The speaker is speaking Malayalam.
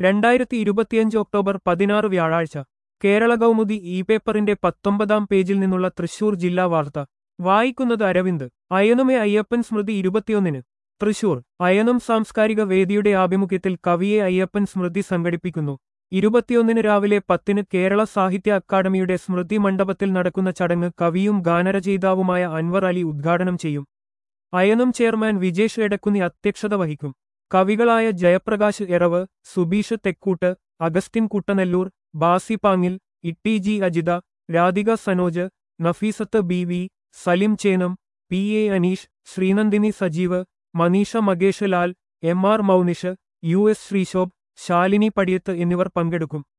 രണ്ടായിരത്തി ഇരുപത്തിയഞ്ച് ഒക്ടോബർ പതിനാറ് വ്യാഴാഴ്ച കേരള കൗമുദി ഇ പേപ്പറിന്റെ പത്തൊമ്പതാം പേജിൽ നിന്നുള്ള തൃശൂർ ജില്ലാ വാർത്ത വായിക്കുന്നത് അരവിന്ദ് അയനുമേ അയ്യപ്പൻ സ്മൃതി ഇരുപത്തിയൊന്നിന് തൃശൂർ അയനം സാംസ്കാരിക വേദിയുടെ ആഭിമുഖ്യത്തിൽ കവിയെ അയ്യപ്പൻ സ്മൃതി സംഘടിപ്പിക്കുന്നു ഇരുപത്തിയൊന്നിന് രാവിലെ പത്തിന് കേരള സാഹിത്യ അക്കാദമിയുടെ സ്മൃതി മണ്ഡപത്തിൽ നടക്കുന്ന ചടങ്ങ് കവിയും ഗാനരചയിതാവുമായ അൻവർ അലി ഉദ്ഘാടനം ചെയ്യും അയനം ചെയർമാൻ വിജേഷ് എടക്കുന്നി അധ്യക്ഷത വഹിക്കും കവികളായ Jayaprakash Eravu Subeesh Thekkoot Augustine Kuttanellur Basi Pangil Itty G Ajitha Radhika Sanoj Nafeesath B V Salim Chenam P A Aneesh Sreenandini Sajeev Manisha Makesh Lal M R Mounish U S Sreeshobh Shalini Padiyath എന്നിവർ പങ്കെടുക്കും